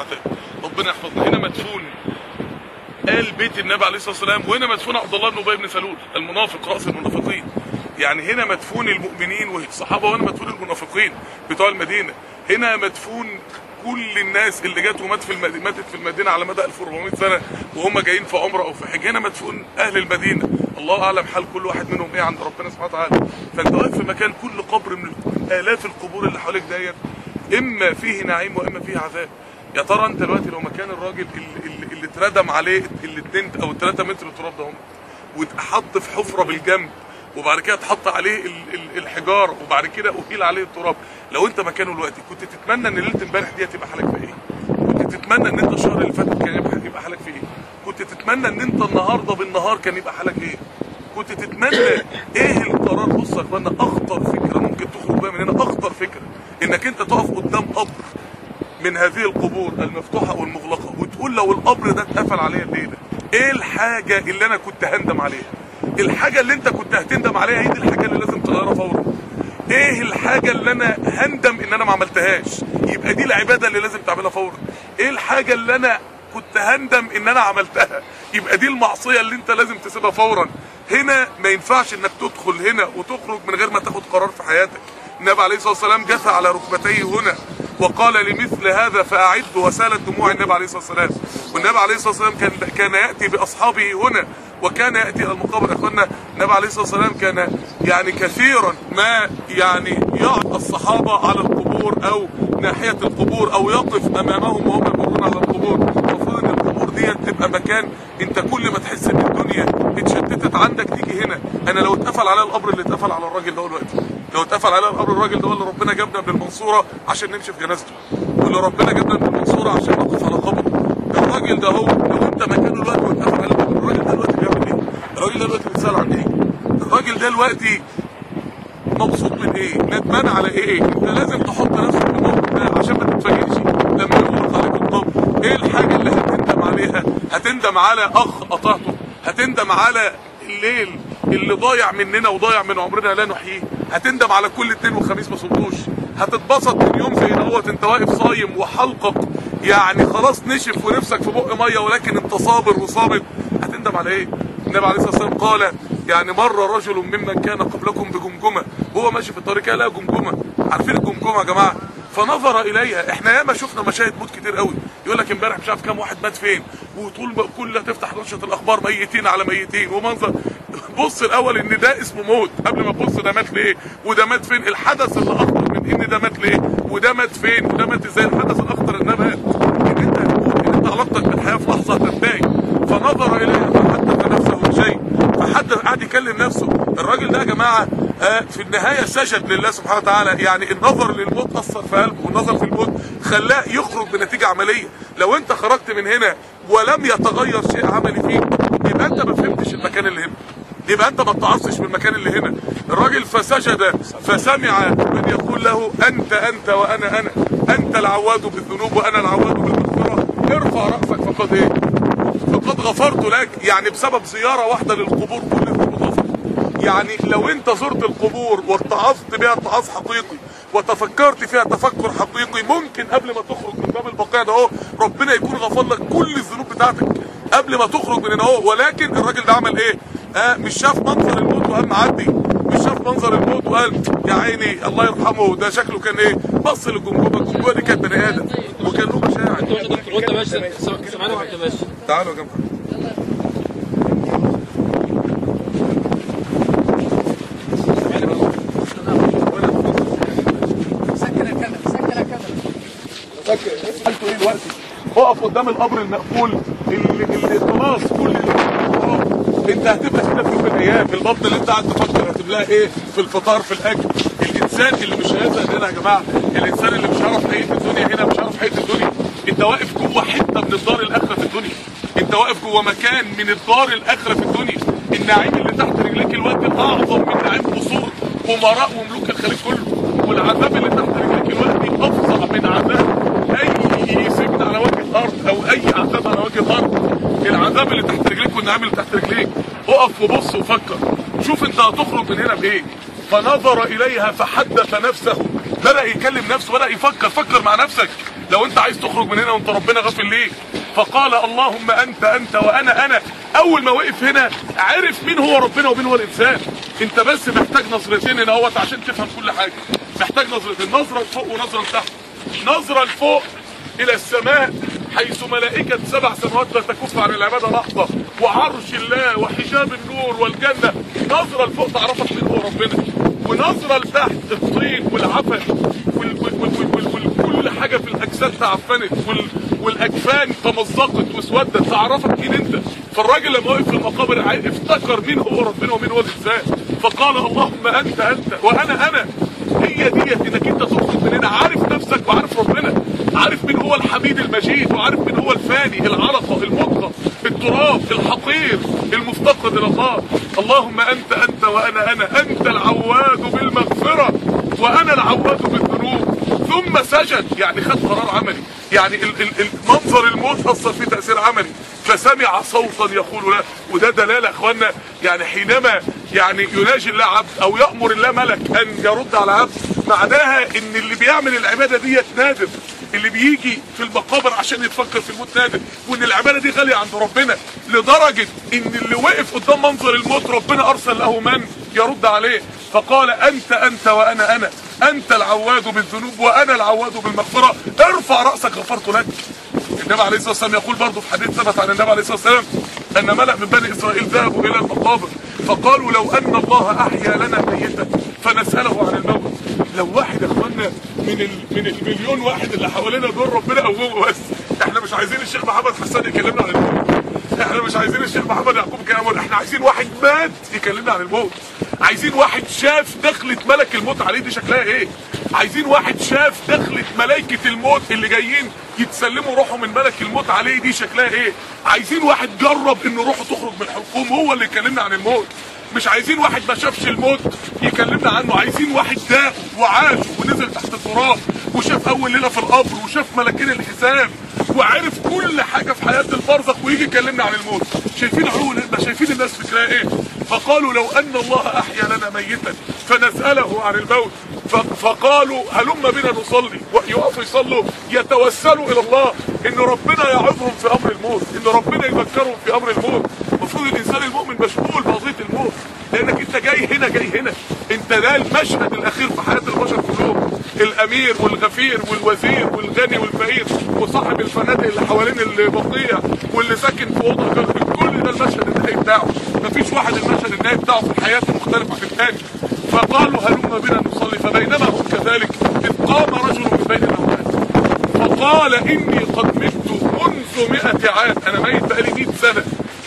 العذاب ربنا يحفظنا هنا مدفون آل بيت النبي عليه الصلاه والسلام وهنا مدفون عبد الله بن ابي بن سلول المنافق راس المنافقين يعني هنا مدفون المؤمنين والصحابه وهنا مدفون المنافقين بتوع المدينه هنا مدفون كل الناس اللي جت ومات في المدينه ماتت في المدينه على مدى 1400 سنه وهم جايين في عمره او في حج هنا مدفون اهل المدينه الله اعلم حال كل واحد منهم ايه عند ربنا سبحانه وتعالى فانت واقف في مكان كل قبر من الاف القبور اللي حواليك ديت اما فيه نعيم واما فيه عذاب يا ترى انت دلوقتي لو مكان الراجل اللي, اللي, اللي اتردم عليه الاثنين او الثلاثه متر تراب ده هم واتحط في حفره بالجنب وبعد كده اتحط عليه ال- ال- الحجار وبعد كده اهيل عليه التراب لو انت مكانه دلوقتي كنت تتمنى ان ليله امبارح دي تبقى حالك في ايه كنت تتمنى ان انت الشهر اللي فات كان يبقى يبقى حالك في ايه كنت تتمنى ان انت النهارده بالنهار كان يبقى حالك ايه كنت تتمنى ايه القرار بص يا اخوانا اخطر فكره ممكن تخرج بيها من هنا اخطر فكره انك انت تقف قدام قبر من هذه القبور المفتوحه والمغلقه وتقول لو القبر ده اتقفل عليا الليله ايه الحاجه اللي انا كنت هندم عليها الحاجه اللي انت كنت هتندم عليها هي دي الحاجه اللي لازم تغيرها فورا ايه الحاجه اللي انا هندم ان انا ما عملتهاش يبقى دي العباده اللي لازم تعملها فورا ايه الحاجه اللي انا كنت هندم ان انا عملتها يبقى دي المعصيه اللي انت لازم تسيبها فورا هنا ما ينفعش انك تدخل هنا وتخرج من غير ما تاخد قرار في حياتك النبي عليه الصلاه والسلام جثى على ركبتيه هنا وقال لمثل هذا فاعد وسالت دموع النبي عليه الصلاه والسلام والنبي عليه الصلاه والسلام كان كان ياتي باصحابه هنا وكان ياتي الى المقابر يا اخوانا النبي عليه الصلاه والسلام كان يعني كثيرا ما يعني يقعد الصحابه على القبور او ناحيه القبور او يقف امامهم وهم يمرون على القبور المفروض ان القبور ديت تبقى مكان انت كل ما تحس ان الدنيا اتشتتت عندك تيجي هنا انا لو اتقفل عليا القبر اللي اتقفل على الراجل ده دلوقتي لو اتقفل عليا القبر الراجل ده اللي ربنا جابنا من المنصوره عشان نمشي في جنازته واللي ربنا جابنا من المنصوره عشان نقف على قبره الراجل ده هو لو انت مكانه دلوقتي واتقفل على القبر الراجل ده دلوقتي بيعمل ايه؟ الراجل ده دلوقتي بيتسال عن ايه؟ الراجل ده دلوقتي مبسوط من ايه؟ ندمان على ايه؟ انت لازم تحط نفسك في الموقف ده عشان ما تتفاجئش لما يغلق عليك القبر، ايه الحاجه اللي هتندم عليها؟ هتندم على اخ قطعته، هتندم على الليل اللي ضايع مننا وضايع من عمرنا لا نحييه، هتندم على كل اثنين وخميس ما صمتوش، هتتبسط من يوم زي دوت انت واقف صايم وحلقك يعني خلاص نشف ونفسك في بق ميه ولكن انت صابر وصامت، هتندم على ايه؟ النبي عليه الصلاه والسلام قال يعني مر رجل ممن كان قبلكم بجمجمه وهو ماشي في الطريق لقى جمجمه عارفين الجمجمه يا جماعه فنظر اليها احنا ياما شفنا مشاهد موت كتير قوي يقول لك امبارح مش عارف كام واحد مات فين وطول ما كل تفتح نشره الاخبار ميتين على ميتين ومنظر بص الاول ان ده اسمه موت قبل ما تبص ده مات ليه وده مات فين الحدث اللي اخطر من ان ده مات ليه وده مات فين وده مات ازاي الحدث الاخطر ان ده مات ان انت هتموت ان انت علاقتك بالحياه في لحظه هتنتهي فنظر اليها فحدث نفسه بشيء فحد قاعد يكلم نفسه الراجل ده يا جماعه آه في النهايه سجد لله سبحانه وتعالى يعني النظر للموت اثر في قلبه والنظر في الموت خلاه يخرج بنتيجه عمليه لو انت خرجت من هنا ولم يتغير شيء عملي فيك يبقى انت ما فهمتش المكان اللي هنا يبقى انت ما اتعصش من المكان اللي هنا الراجل فسجد فسمع من يقول له انت انت وانا انا انت العواد بالذنوب وانا العواد بالمغفره ارفع راسك فقد ايه فقد غفرت لك يعني بسبب زيارة واحدة للقبور كل الذنوب غفرت يعني لو انت زرت القبور واتعظت بها اتعاظ حقيقي وتفكرت فيها تفكر حقيقي ممكن قبل ما تخرج من باب البقاء ده اهو ربنا يكون غفر لك كل الذنوب بتاعتك قبل ما تخرج من هنا اهو ولكن الراجل ده عمل ايه؟ آه مش شاف منظر الموت وقام معدي مش شاف منظر الموت وقال يا عيني الله يرحمه ده شكله كان ايه؟ بص للجمجمه الجمجمه دي كانت بني ادم وكان له مشاعر وانت ماشي سامعني وانت ماشي تعالوا يا جماعه سكن الكاميرا سكن الكاميرا فاكر قلتوا ايه دلوقتي اقف قدام القبر المقفول اللي, اللي خلاص كل اللي خلاص. انت هتبقى كده في يوم من الايام البطن اللي انت قاعد تفكر هتملاها ايه في الفطار في الاكل الانسان اللي مش هيزهق هنا يا جماعه الانسان اللي مش هيعرف حقيقه الدنيا هنا مش هيعرف حقيقه الدنيا انت واقف جوه حته من الدار الاخره في الدنيا انت واقف جوه مكان من الدار الاخره في الدنيا النعيم اللي تحت رجليك الوقت اعظم من نعيم قصور امراء وملوك الخليج كله والعذاب اللي تحت رجليك الوقت افظع من عذاب اي سجن على وجه الارض او اي عذاب على وجه الارض العذاب اللي تحت رجليك والنعيم اللي تحت رجليك اقف وبص وفكر شوف انت هتخرج من هنا بايه فنظر اليها فحدث نفسه بدا يكلم نفسه بدا يفكر فكر مع نفسك لو انت عايز تخرج من هنا وانت ربنا غافل ليك فقال اللهم انت انت وانا انا اول ما وقف هنا عرف مين هو ربنا ومين هو الانسان انت بس محتاج نظرتين هنا اهوت عشان تفهم كل حاجه محتاج نظرتين نظره لفوق ونظره لتحت نظره لفوق الى السماء حيث ملائكة سبع سماوات لا تكف عن العبادة لحظة وعرش الله وحجاب النور والجنة نظرة لفوق تعرفك مين هو ربنا ونظرة لتحت الطين والعفن وال- وال- وال- وال- وال- وكل حاجة في الأجساد تعفنت وال- والأجفان تمزقت واسودت تعرفك مين أنت فالراجل لما وقف في المقابر عا- افتكر مين هو ربنا ومين هو الإنسان فقال اللهم أنت أنت وأنا أنا هي ديت انك انت تخرج من هنا عارف نفسك وعارف ربنا عارف مين هو الحميد المجيد وعارف مين هو الفاني العلقه المضغه التراب الحقير المفتقد الى الله اللهم انت انت وانا انا انت العواد بالمغفره وانا العواد بالذنوب ثم سجد يعني خد قرار عملي يعني ال- ال- المنظر الموت اثر فيه تاثير عملي فسمع صوتا يقول له وده دلاله يا اخوانا يعني حينما يعني يناجي الله عبد او يامر الله ملك ان يرد على عبد معناها ان اللي بيعمل العباده ديت نادر اللي بيجي في المقابر عشان يتفكر في الموت نادر وان العباده دي غاليه عند ربنا لدرجه ان اللي وقف قدام منظر الموت ربنا ارسل له من يرد عليه فقال انت انت وانا انا انت العواد بالذنوب وانا العواد بالمغفره ارفع راسك غفرت لك النبي عليه الصلاه والسلام يقول برضه في حديث ثبت عن النبي عليه الصلاه والسلام ان ملأ من بني اسرائيل ذهبوا الى المقابر فقالوا لو ان الله احيا لنا ميتا فنساله عن الموت لو واحد يا اخوانا من ال... من المليون واحد اللي حوالينا دول ربنا قومه بس احنا مش عايزين الشيخ محمد حسان يكلمنا عن الموت احنا مش عايزين الشيخ محمد يعقوب يكلمنا احنا عايزين واحد مات يكلمنا عن الموت عايزين واحد شاف دخلة ملك الموت عليه دي شكلها ايه عايزين واحد شاف دخلة ملائكة الموت اللي جايين يتسلموا روحه من ملك الموت عليه دي شكلها ايه عايزين واحد جرب ان روحه تخرج من الحلقوم هو اللي يكلمنا عن الموت مش عايزين واحد ما شافش الموت يكلمنا عنه عايزين واحد داق وعاش ونزل تحت التراب وشاف اول ليله في القبر وشاف ملكين الحساب وعرف كل حاجه في حياه البرزخ ويجي يكلمنا عن الموت شايفين علو الهمه شايفين الناس فكرها ايه فقالوا لو ان الله احيا لنا ميتا فنساله عن الموت ف- فقالوا هلم بنا نصلي ويقفوا يصلوا يتوسلوا الى الله ان ربنا يعظهم في امر الموت ان ربنا يذكرهم في امر الموت المفروض الانسان المؤمن مشغول بقضيه الموت لانك انت جاي هنا جاي هنا انت ده المشهد الاخير في حياه البشر كلهم الامير والغفير والوزير والغني والفقير وصاحب الفنادق اللي حوالين البقيه واللي ساكن في اوضه جنب كل ده المشهد النهائي بتاعه مفيش واحد المشهد النهائي بتاعه في حياته مختلف عن الثاني فقالوا هلم بنا نصلي فبينما هم كذلك اذ قام رجل من بين الاموات فقال اني قد مت منذ مئة عام انا ميت بقالي 100 سنه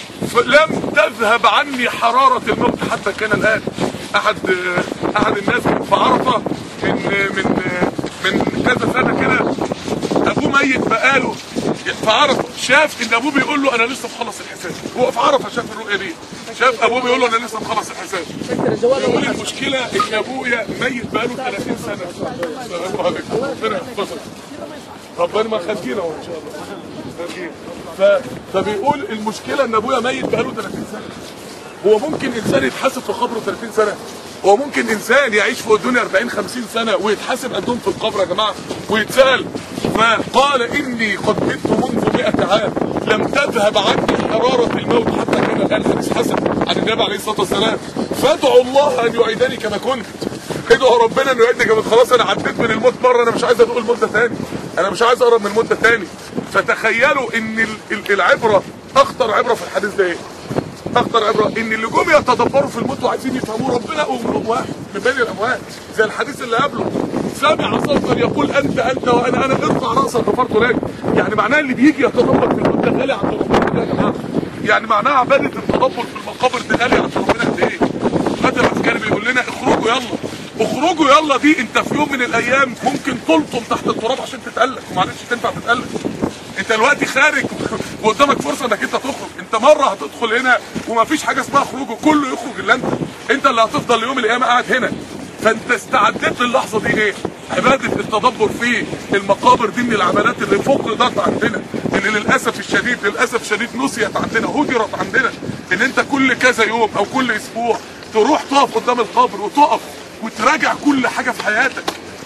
فلم تذهب عني حرارة الموت حتى كان الآن أحد أحد الناس في عرفة من من من كذا سنة كده أبوه ميت بقاله في عرفة شاف إن أبوه بيقول له أنا لسه مخلص الحساب هو في عرفة شاف الرؤية دي شاف أبوه بيقول له أنا لسه مخلص الحساب يقول المشكلة إن أبويا ميت بقاله 30 سنة السلام عليكم ربنا يحفظك ربنا ما خدينا ان شاء الله خارجين. ف... فبيقول المشكله ان ابويا ميت بقاله 30 سنه هو ممكن انسان يتحاسب في قبره 30 سنه هو ممكن انسان يعيش فوق الدنيا 40 50 سنه ويتحاسب قدهم في القبر يا جماعه ويتسال فقال اني قد مت منذ 100 عام لم تذهب عني حراره الموت حتى كان الان حديث حسن عن النبي عليه الصلاه والسلام فادعوا الله ان يعيدني كما كنت ادعوا ربنا انه يعيدني كما خلاص انا عديت من الموت مره انا مش عايز ادوق الموت ده تاني انا مش عايز اقرب من الموت ده تاني فتخيلوا ان ال- ال- العبره اخطر عبره في الحديث ده ايه اخطر عبره ان اللي جم يتدبروا في الموت وعايزين يفهموه ربنا قوم واحد من بين الاموات زي الحديث اللي قبله سامع صوتا يقول انت انت وانا انا ارفع راسك غفرت لك يعني معناها اللي بيجي يتدبر في الموت ده غالي عند ربنا يا جماعه يعني معناها عباده التدبر في المقابر ده غالي عند ربنا قد ايه بدر العسكري بيقول لنا اخرجوا يلا اخرجوا يلا دي انت في يوم من الايام ممكن تلطم تحت التراب عشان تتألف ومعلش تنفع تتألف انت دلوقتي خارج وقدامك فرصه انك انت تخرج انت مره هتدخل هنا ومفيش حاجه اسمها خروج وكله يخرج الا انت انت اللي هتفضل ليوم القيامه قاعد هنا فانت استعدت للحظه دي ايه عباده التدبر في المقابر دي من العمليات اللي فقدت عندنا اللي للاسف الشديد للاسف الشديد نسيت عندنا هجرت عندنا ان انت كل كذا يوم او كل اسبوع تروح تقف قدام القبر وتقف وتراجع كل حاجه في حياتك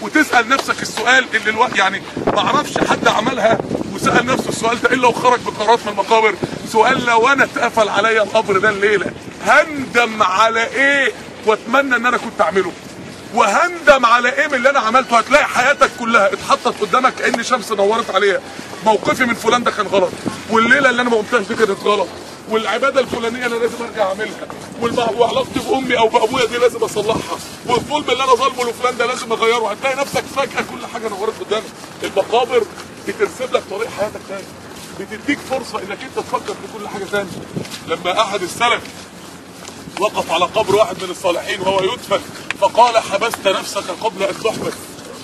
وتسال نفسك السؤال اللي الوقت يعني ما اعرفش حد عملها وسال نفسه السؤال ده الا وخرج بقرارات من المقابر سؤال لو انا اتقفل عليا القبر ده الليله هندم على ايه واتمنى ان انا كنت اعمله وهندم على ايه من اللي انا عملته هتلاقي حياتك كلها اتحطت قدامك كان شمس نورت عليها موقفي من فلان ده كان غلط والليله اللي انا ما قمتهاش دي كانت غلط والعباده الفلانيه انا لازم ارجع اعملها والمع- وعلاقتي بامي او بابويا دي لازم اصلحها والظلم اللي انا ظالمه لفلان ده لازم اغيره هتلاقي نفسك فجاه كل حاجه نورت قدامك المقابر بترسم لك طريق حياتك تاني بتديك فرصه انك انت تفكر في كل حاجه تاني لما احد السلف وقف على قبر واحد من الصالحين وهو يدفن فقال حبست نفسك قبل ان تحبس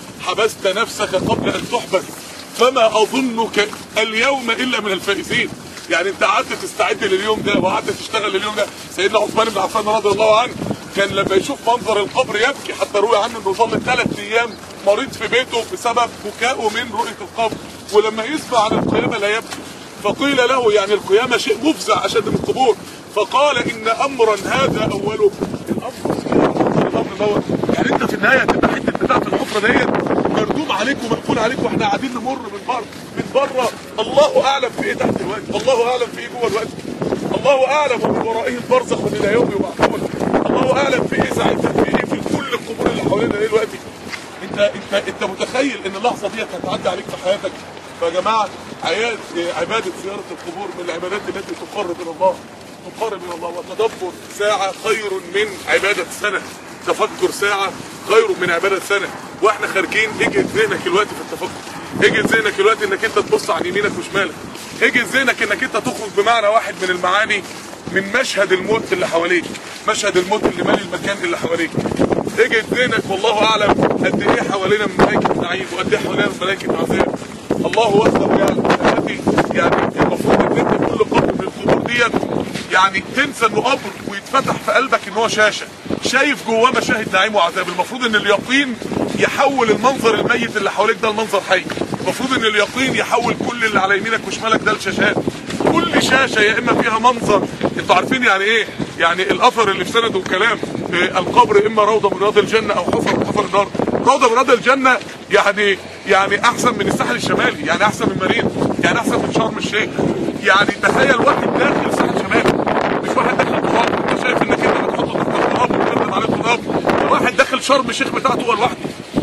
حبست نفسك قبل ان تحبس فما اظنك اليوم الا من الفائزين يعني انت قعدت تستعد لليوم ده وقعدت تشتغل لليوم ده سيدنا عثمان بن عفان رضي الله عنه كان لما يشوف منظر القبر يبكي حتى روي عنه انه ظل ثلاث ايام مريض في بيته بسبب بكائه من رؤيه القبر ولما يسمع عن القيامه لا يبكي فقيل له يعني القيامة شيء مفزع أشد من القبور فقال إن أمرا هذا أوله الأمر الأمر دوت يعني أنت في النهاية تبقى حتة بتاعة الحفرة ديت مردوم عليك ومقفول عليك وإحنا قاعدين نمر من بره من بره الله أعلم في إيه تحت الوقت الله أعلم في إيه جوه الوقت الله أعلم ومن ورائه البرزخ ومن إلى يوم يبعثون الله أعلم في إيه ساعتها في إيه في كل القبور اللي حوالينا إيه دلوقتي انت انت انت متخيل ان اللحظه دي هتعدي عليك في حياتك فيا جماعه عياد عباده زياره القبور من العبادات التي تقرب الى الله تقرب الى الله وتدبر ساعه خير من عباده سنه تفكر ساعه خير من عباده سنه واحنا خارجين اجي ذهنك الوقت في التفكر اجي ذهنك الوقت انك انت تبص عن يمينك وشمالك اجي ذهنك انك انت تخرج بمعنى واحد من المعاني من مشهد الموت اللي حواليك مشهد الموت اللي مالي المكان اللي حواليك اجي ذهنك والله اعلم قد ايه حوالينا من ملائكه نعيم وقد ايه حوالينا من ملائكه عذاب الله وحده يعلم دلوقتي يعني المفروض ان انت كل قبر من القبور ديت يعني تنسى انه قبر ويتفتح في قلبك ان هو شاشه شايف جواه مشاهد نعيم وعذاب المفروض ان اليقين يحول المنظر الميت اللي حواليك ده لمنظر حي المفروض ان اليقين يحول كل اللي على يمينك وشمالك ده لشاشات كل شاشه يا اما فيها منظر انتوا عارفين يعني ايه يعني الاثر اللي في سنده الكلام آه، القبر اما روضه من رياض الجنه او حفر من حفر النار روضه من رياض الجنه يعني يعني احسن من الساحل الشمالي يعني احسن من مارينا يعني احسن من شرم الشيخ يعني تخيل واحد داخل الساحل الشمالي مش واحد داخل تراب انت شايف انك انت بتحطه تحت التراب وبتنزل عليه تراب واحد داخل شرم الشيخ بتاعته هو لوحده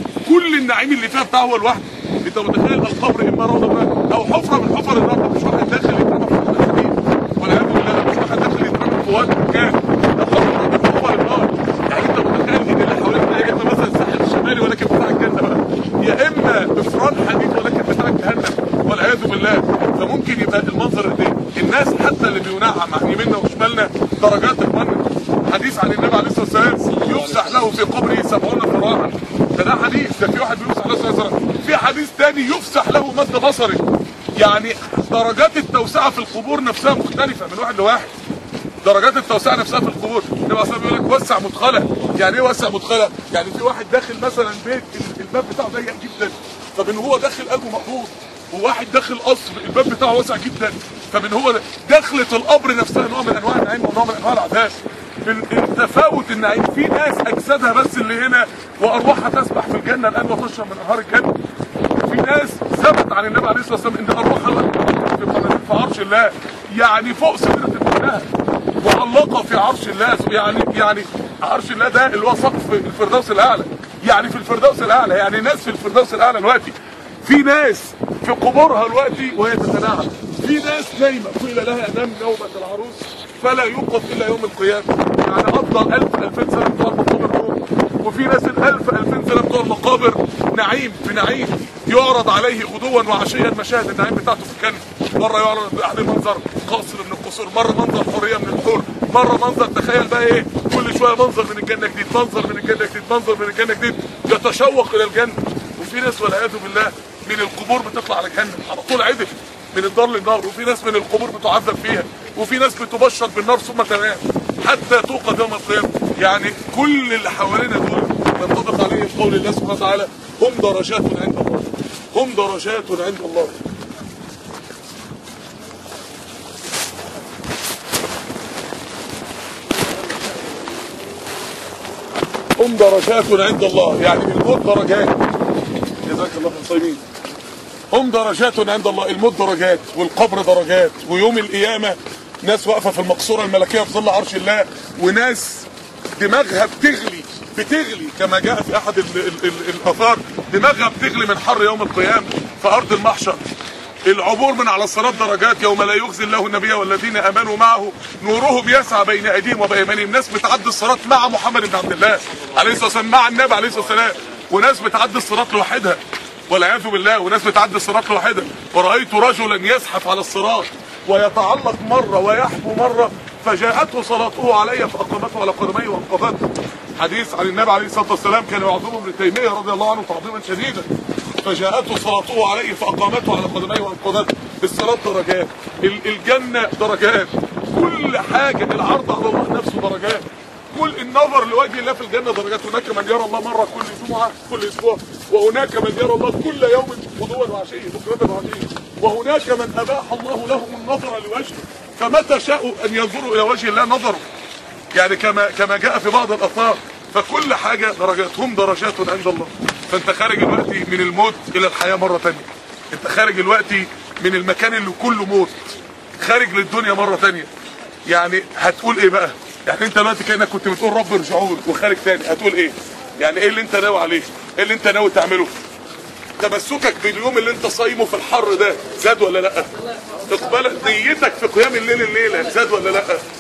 كل النعيم اللي فيها بتاعه هو لوحده انت متخيل القبر اما روضه من- او حفره من حفر النار ده مش واحد داخل يترمى في الحديد ولا يعمل بالله مش واحد داخل يترمى في واد مكان ده حفره من حفر النار يعني انت متخيل ان اللي حواليك ده يا اما مثلا الساحل الشمالي ولكن بتاع الجنه بقى يا اما افران حديد ولكن بتاع جهنم والعياذ بالله فممكن يبقى المنظر ده الناس حتى اللي بينعم عن يميننا وشمالنا درجات المنة حديث عن النبي عليه الصلاه والسلام يفسح له في قبره سبعون ذراعا ده ده حديث ده في واحد بيفسح له سبعون ذراعا في حديث تاني يفسح له مد بصري يعني درجات التوسعه في القبور نفسها مختلفه من واحد لواحد درجات التوسعه نفسها في القبور النبي عليه الصلاه والسلام بيقول لك وسع مدخله يعني ايه وسع مدخله يعني في واحد داخل مثلا بيت الباب بتاعه ضيق جدا فمن هو داخل قلبه مقبوض وواحد داخل قصر الباب بتاعه واسع جدا فمن هو دخلة القبر نفسها نوع من انواع النعيم ونوع من انواع العذاب التفاوت النعيم في ناس اجسادها بس اللي هنا وارواحها تسبح في الجنه الان وتشرب من انهار الجنه في ناس ثبت عن النبي عليه الصلاه والسلام ان ارواحها في قناه في عرش الله يعني فوق سدره المنتهى معلقه في عرش الله يعني يعني عرش الله ده اللي هو سقف الفردوس الاعلى يعني في الفردوس الاعلى يعني ناس في الفردوس الاعلى دلوقتي في ناس في قبورها دلوقتي وهي تتنعم في ناس نايمه قيل لها نام نومه العروس فلا يوقظ الا يوم القيامه يعني افضل 1000 2000 سنه بتوع المقابر دول وفي ناس ال 1000 2000 سنه بتوع المقابر نعيم في نعيم يعرض عليه غدوا وعشيا مشاهد النعيم بتاعته في الجنه مره يعرض عليه منظر قصر من القصور مره منظر حريه من الحور مره منظر تخيل بقى ايه كل شويه منظر من الجنه جديد منظر من الجنه جديد منظر من الجنه جديد يتشوق الى الجنه وفي ناس والعياذ بالله من القبور بتطلع على جهنم على طول عدل من الدار للنار وفي ناس من القبور بتعذب فيها وفي ناس بتبشر بالنار ثم تنام حتى توقد يوم القيامه يعني كل اللي حوالينا دول ينطبق عليهم قول الله سبحانه وتعالى هم درجات عند الله هم درجات عند الله هم درجات عند الله يعني الموت درجات الصايمين هم درجات عند الله الموت درجات والقبر درجات ويوم القيامة ناس واقفة في المقصورة الملكية في ظل عرش الله وناس دماغها بتغلي بتغلي كما جاء في احد ال ال ال الاثار دماغها بتغلي من حر يوم القيامة في ارض المحشر العبور من على الصراط درجات يوم لا يخزي الله النبي والذين امنوا معه نورهم يسعى بين ايديهم وبايمانهم ناس بتعدي الصراط مع محمد بن عبد الله عليه الصلاه والسلام مع النبي عليه الصلاه والسلام وناس بتعدي الصراط لوحدها والعياذ بالله وناس بتعدي الصراط لوحدها ورأيت رجلا يزحف على الصراط ويتعلق مرة ويحبو مرة فجاءته صلاته علي فأقامته على قدميه وانقذته حديث عن النبي عليه الصلاة والسلام كان يعظمه ابن تيمية رضي الله عنه تعظيما شديدا فجاءته صلاته عليه فأقامته على قدميه وانقذته الصلاة درجات ال- الجنة درجات كل حاجة العرض على الله نفسه درجات كل النظر لوجه الله في الجنة درجات هناك من يرى الله مرة كل جمعة كل أسبوع وهناك من يرى الله كل يوم غدوا وعشية بكرة وعشية وهناك من أباح الله لهم النظر لوجهه فمتى شاءوا أن ينظروا إلى وجه الله نظروا يعني كما كما جاء في بعض الآثار فكل حاجة درجات هم درجات عند الله فأنت خارج دلوقتي من الموت إلى الحياة مرة تانية أنت خارج دلوقتي من المكان اللي كله موت خارج للدنيا مرة تانية يعني هتقول ايه بقى يعني انت دلوقتي كانك كنت بتقول رب ارجعون وخارج تاني هتقول ايه يعني ايه اللي انت ناوي عليه ايه اللي انت ناوي تعمله تمسكك باليوم اللي انت صايمه في الحر ده زاد ولا لا اقبال نيتك في قيام الليل الليله زاد ولا لا